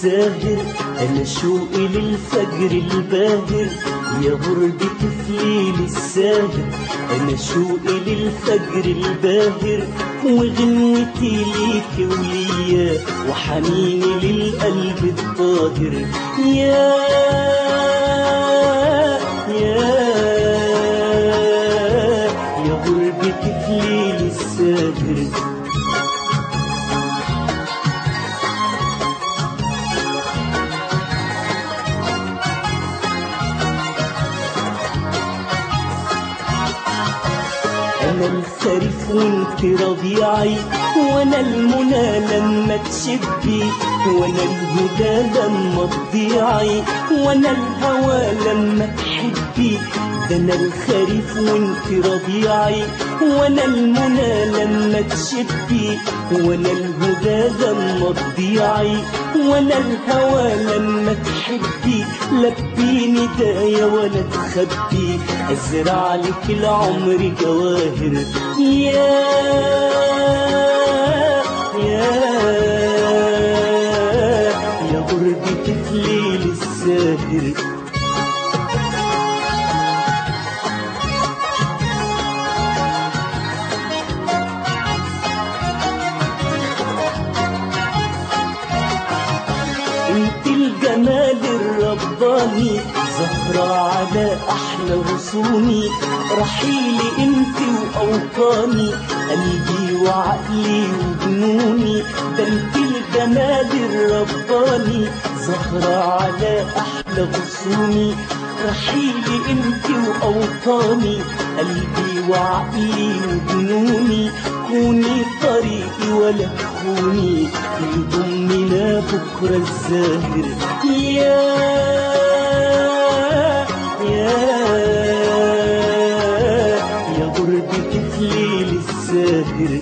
الساهر أنا شوقي للفجر الباهر يا غربة ليل الساهر أنا شوقي للفجر الباهر وغنوتي ليك وليا وحنيني للقلب الطاهر يا يا يا غربة ليل الساهر أنا الخريف وانت ربيعي وأنا المنى لما تشبي وأنا الهدى لما تضيعي وأنا الهوى لما تحبي ده أنا الخريف وانت ربيعي وأنا المنى لما تشبي وأنا الهدى لما تضيعي وأنا الهوى لما تحبي لبيني دايا ولا تخبي أزرع لك العمر جواهر يا يا يا غربة ليل الساهر انت الجمال الرباني زهرة على احلى غصوني رحيلي انت واوطاني قلبي وعقلي وجنوني ده انت الجمال الرباني زهرة على احلى غصوني رحيلي انت واوطاني قلبي وعقلي وجنوني كوني طريقي ولا تخوني يضمنا بكرة الزاهر يا يا يا غربة ليل الساهر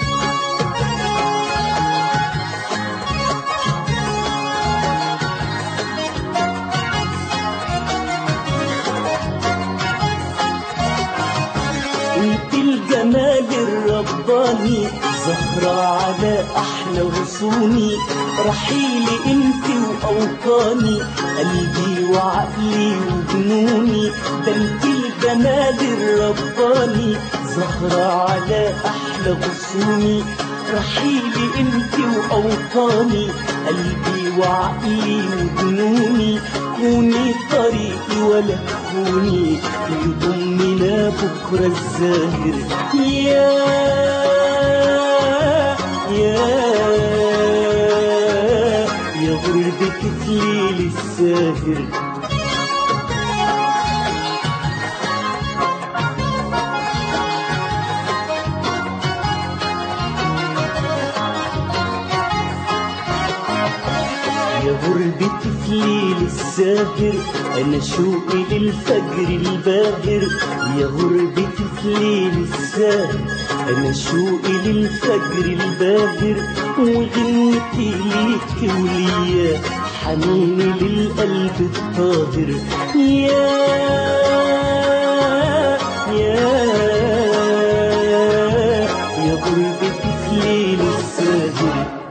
انت الجمال الرباني زهرة على احلى غصوني رحيلي انت واوطاني قلبي وعقلي وجنوني ده انت الجمال الرباني زهرة على احلى غصوني رحيلي انت واوطاني قلبي وعقلي وجنوني كوني طريقي ولا تخوني يضمنا بكرة الزاهر يا يا يا غربة ليل الساهر يا غربة ليل الساهر أنا شوقي للفجر الباهر يا غربة ليل الساهر أنا شوقي للفجر الباهر وغنتي ليك وليا حنيني للقلب الطاهر يا يا يا غربة ليل الساهر